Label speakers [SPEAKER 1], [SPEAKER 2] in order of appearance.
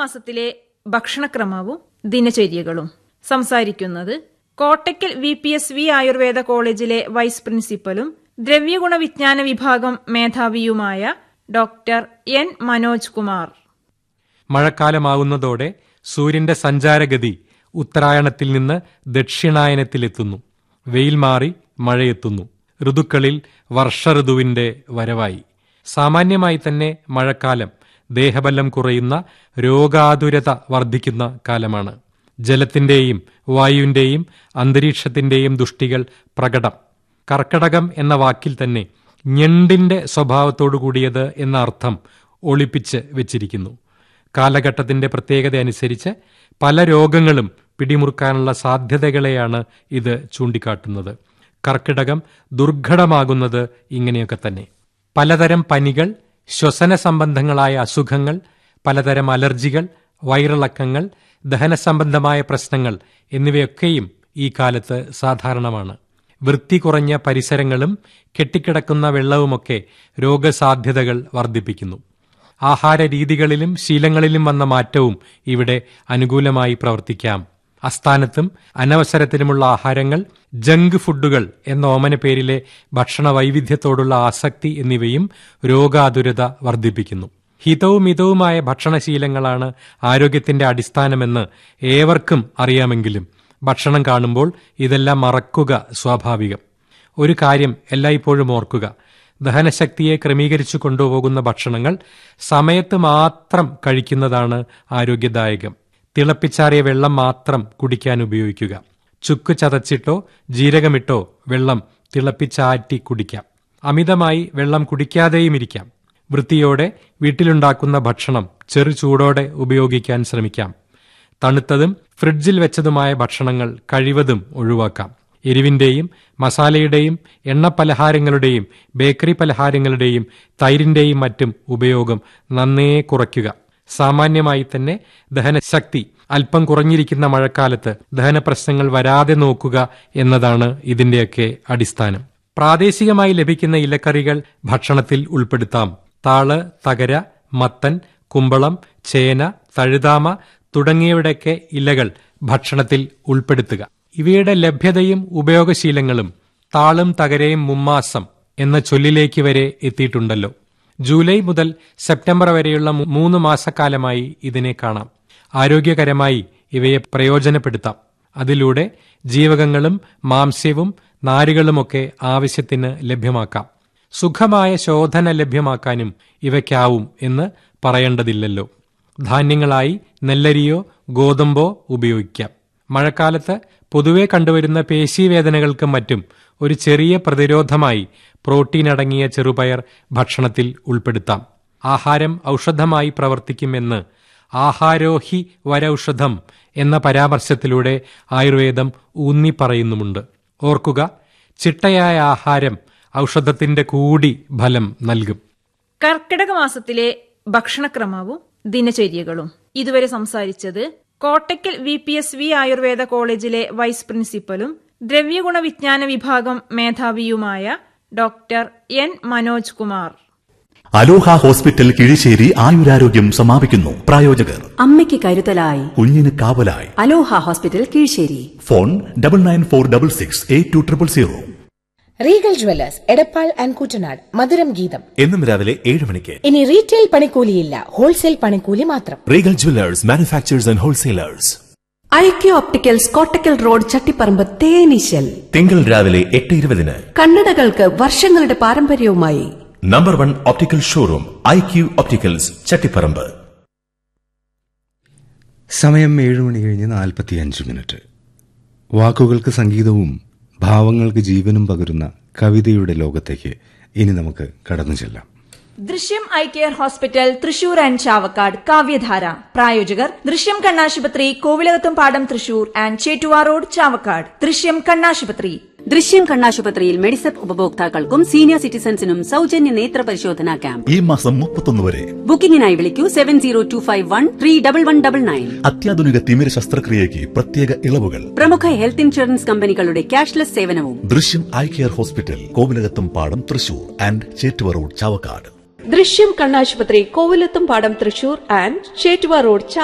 [SPEAKER 1] മാസത്തിലെ ഭക്ഷണക്രമവും ദിനചര്യകളും സംസാരിക്കുന്നത് Kottakkal V P S V Ayurveda കോളേജിലെ വൈസ് പ്രിൻസിപ്പലും ദ്രവ്യഗുണ വിജ്ഞാന വിഭാഗം മേധാവിയുമായ ഡോക്ടർ എൻ മനോജ് കുമാർ
[SPEAKER 2] മഴക്കാലമാവുന്നതോടെ സൂര്യന്റെ സഞ്ചാരഗതി ഉത്തരായണത്തിൽ നിന്ന് ദക്ഷിണായനത്തിലെത്തുന്നു വെയിൽ മാറി മഴയെത്തുന്നു ഋതുക്കളിൽ വർഷഋതുവിന്റെ വരവായി സാമാന്യമായി തന്നെ മഴക്കാലം ദേഹബലം കുറയുന്ന രോഗാതുരത വർദ്ധിക്കുന്ന കാലമാണ് ജലത്തിന്റെയും വായുവിന്റെയും അന്തരീക്ഷത്തിന്റെയും ദുഷ്ടികൾ പ്രകടം കർക്കടകം എന്ന വാക്കിൽ തന്നെ ഞണ്ടിന്റെ സ്വഭാവത്തോടു കൂടിയത് എന്ന അർത്ഥം ഒളിപ്പിച്ച് വെച്ചിരിക്കുന്നു കാലഘട്ടത്തിന്റെ പ്രത്യേകത അനുസരിച്ച് പല രോഗങ്ങളും പിടിമുറുക്കാനുള്ള സാധ്യതകളെയാണ് ഇത് ചൂണ്ടിക്കാട്ടുന്നത് കർക്കിടകം ദുർഘടമാകുന്നത് ഇങ്ങനെയൊക്കെ തന്നെ പലതരം പനികൾ ശ്വസന സംബന്ധങ്ങളായ അസുഖങ്ങൾ പലതരം അലർജികൾ വയറിളക്കങ്ങൾ ദഹനസംബന്ധമായ പ്രശ്നങ്ങൾ എന്നിവയൊക്കെയും ഈ കാലത്ത് സാധാരണമാണ് വൃത്തി കുറഞ്ഞ പരിസരങ്ങളും കെട്ടിക്കിടക്കുന്ന വെള്ളവുമൊക്കെ രോഗസാധ്യതകൾ വർദ്ധിപ്പിക്കുന്നു ആഹാര രീതികളിലും ശീലങ്ങളിലും വന്ന മാറ്റവും ഇവിടെ അനുകൂലമായി പ്രവർത്തിക്കാം അസ്ഥാനത്തും അനവസരത്തിലുമുള്ള ആഹാരങ്ങൾ ജങ്ക് ഫുഡുകൾ എന്ന ഓമന പേരിലെ ഭക്ഷണ വൈവിധ്യത്തോടുള്ള ആസക്തി എന്നിവയും രോഗാതുരത വർദ്ധിപ്പിക്കുന്നു ഹിതവും മിതവുമായ ഭക്ഷണശീലങ്ങളാണ് ആരോഗ്യത്തിന്റെ അടിസ്ഥാനമെന്ന് ഏവർക്കും അറിയാമെങ്കിലും ഭക്ഷണം കാണുമ്പോൾ ഇതെല്ലാം മറക്കുക സ്വാഭാവികം ഒരു കാര്യം എല്ലായ്പ്പോഴും ഓർക്കുക ദഹനശക്തിയെ ക്രമീകരിച്ചു കൊണ്ടുപോകുന്ന ഭക്ഷണങ്ങൾ സമയത്ത് മാത്രം കഴിക്കുന്നതാണ് ആരോഗ്യദായകം തിളപ്പിച്ചാറിയ വെള്ളം മാത്രം കുടിക്കാൻ ഉപയോഗിക്കുക ചുക്ക് ചതച്ചിട്ടോ ജീരകമിട്ടോ വെള്ളം തിളപ്പിച്ചാറ്റി കുടിക്കാം അമിതമായി വെള്ളം കുടിക്കാതെയും ഇരിക്കാം വൃത്തിയോടെ വീട്ടിലുണ്ടാക്കുന്ന ഭക്ഷണം ചെറു ചൂടോടെ ഉപയോഗിക്കാൻ ശ്രമിക്കാം തണുത്തതും ഫ്രിഡ്ജിൽ വെച്ചതുമായ ഭക്ഷണങ്ങൾ കഴിവതും ഒഴിവാക്കാം എരിവിന്റെയും മസാലയുടെയും എണ്ണപ്പലഹാരങ്ങളുടെയും ബേക്കറി പലഹാരങ്ങളുടെയും തൈരിന്റെയും മറ്റും ഉപയോഗം നന്നേ കുറയ്ക്കുക സാമാന്യമായി തന്നെ ദഹനശക്തി അല്പം കുറഞ്ഞിരിക്കുന്ന മഴക്കാലത്ത് ദഹന പ്രശ്നങ്ങൾ വരാതെ നോക്കുക എന്നതാണ് ഇതിന്റെയൊക്കെ അടിസ്ഥാനം പ്രാദേശികമായി ലഭിക്കുന്ന ഇലക്കറികൾ ഭക്ഷണത്തിൽ ഉൾപ്പെടുത്താം താള് തകര മത്തൻ കുമ്പളം ചേന തഴുതാമ തുടങ്ങിയവയുടെയൊക്കെ ഇലകൾ ഭക്ഷണത്തിൽ ഉൾപ്പെടുത്തുക ഇവയുടെ ലഭ്യതയും ഉപയോഗശീലങ്ങളും താളും തകരയും മുമ്മാസം എന്ന ചൊല്ലിലേക്ക് വരെ എത്തിയിട്ടുണ്ടല്ലോ ജൂലൈ മുതൽ സെപ്റ്റംബർ വരെയുള്ള മൂന്ന് മാസക്കാലമായി ഇതിനെ കാണാം ആരോഗ്യകരമായി ഇവയെ പ്രയോജനപ്പെടുത്താം അതിലൂടെ ജീവകങ്ങളും മാംസ്യവും നാരുകളുമൊക്കെ ആവശ്യത്തിന് ലഭ്യമാക്കാം സുഖമായ ശോധന ലഭ്യമാക്കാനും ഇവയ്ക്കാവും എന്ന് പറയേണ്ടതില്ലല്ലോ ധാന്യങ്ങളായി നെല്ലരിയോ ഗോതമ്പോ ഉപയോഗിക്കാം മഴക്കാലത്ത് പൊതുവെ കണ്ടുവരുന്ന പേശീവേദനകൾക്കും മറ്റും ഒരു ചെറിയ പ്രതിരോധമായി പ്രോട്ടീൻ അടങ്ങിയ ചെറുപയർ ഭക്ഷണത്തിൽ ഉൾപ്പെടുത്താം ആഹാരം ഔഷധമായി പ്രവർത്തിക്കുമെന്ന് ആഹാരോഹി വരൌഷധം എന്ന പരാമർശത്തിലൂടെ ആയുർവേദം ഊന്നി പറയുന്നുമുണ്ട് ഓർക്കുക ചിട്ടയായ ആഹാരം ഔഷധത്തിന്റെ കൂടി ഫലം നൽകും
[SPEAKER 1] കർക്കിടക മാസത്തിലെ ഭക്ഷണക്രമവും ദിനചര്യകളും ഇതുവരെ സംസാരിച്ചത് Kottakkal V P S V Ayurveda കോളേജിലെ വൈസ് പ്രിൻസിപ്പലും ദ്രവ്യഗുണ വിജ്ഞാന വിഭാഗം മേധാവിയുമായ doctor N Manoj Kumar
[SPEAKER 3] Aloha hospital Kizhissery ആയുരാരോഗ്യം സമാപിക്കുന്നു പ്രായോജകർ
[SPEAKER 4] അമ്മയ്ക്ക് കരുതലായി
[SPEAKER 3] കുഞ്ഞിന് കാവലായി
[SPEAKER 4] Aloha hospital Keezhssery
[SPEAKER 3] phone double nine four double six eight two triple zero
[SPEAKER 5] Regal jewellers Edappal and Koottanad Madhuram Geetham
[SPEAKER 3] എന്നും രാവിലെ ഏഴ് മണിക്ക്
[SPEAKER 5] ഇനി റീറ്റെയിൽ പണിക്കൂലിയില്ല ഹോൾസെയിൽ പണിക്കൂലി മാത്രം
[SPEAKER 3] Regal jewellers manufacturers and wholesalers
[SPEAKER 4] IQ opticals Kottakkal road Chattiparamba തേനീശൽ
[SPEAKER 3] തിങ്കൾ രാവിലെ എട്ട് ഇരുപതിന്
[SPEAKER 4] കണ്ണടകൾക്ക് വർഷങ്ങളുടെ പാരമ്പര്യവുമായി
[SPEAKER 3] number one optical showroom I Q opticals Chattiparamba
[SPEAKER 6] സമയം ഏഴ് മണി കഴിഞ്ഞ് നാൽപ്പത്തിയഞ്ച് മിനിറ്റ് വാക്കുകൾക്ക് സംഗീതവും ഭാവങ്ങൾക്ക് ജീവനും പകരുന്ന കവിതയുടെ ലോകത്തേക്ക് ഇനി നമുക്ക് കടന്നു ചെല്ലാം
[SPEAKER 7] Drishyam eye care hospital Thrissur and Chavakkad Kavyadhara പ്രായോജകർ ദൃശ്യം കണ്ണാശുപത്രി Kovilakathumpadam Thrissur and Chettuva road Chavakkad Drishyam കണ്ണാശുപത്രി
[SPEAKER 8] ദൃശ്യം കണ്ണാശുപത്രിയിൽ മെഡിസെപ്പ് ഉപഭോക്താക്കൾക്കും സീനിയർ സിറ്റിസൺസിനും സൗജന്യ നേത്ര പരിശോധനാ ക്യാമ്പ്
[SPEAKER 3] ഈ മാസം മുപ്പത്തൊന്ന് വരെ
[SPEAKER 8] ബുക്കിംഗിനായി വിളിക്കൂ seven zero two five one three double one double nine
[SPEAKER 3] അത്യാധുനിക തിമിര ശസ്ത്രക്രിയയ്ക്ക് പ്രത്യേക ഇളവുകൾ
[SPEAKER 8] പ്രമുഖ ഹെൽത്ത് ഇൻഷുറൻസ് കമ്പനികളുടെ ക്യാഷ്ലെസ് സേവനവും
[SPEAKER 3] ദൃശ്യം eye care hospital Kovilakathumpadam Thrissur and Chettuva road Chavakkad
[SPEAKER 9] Drishyam കണ്ണാശുപത്രി കോവിലത്തും പാടം തൃശൂർ ആൻഡ് ചേറ്റുവ റോഡ്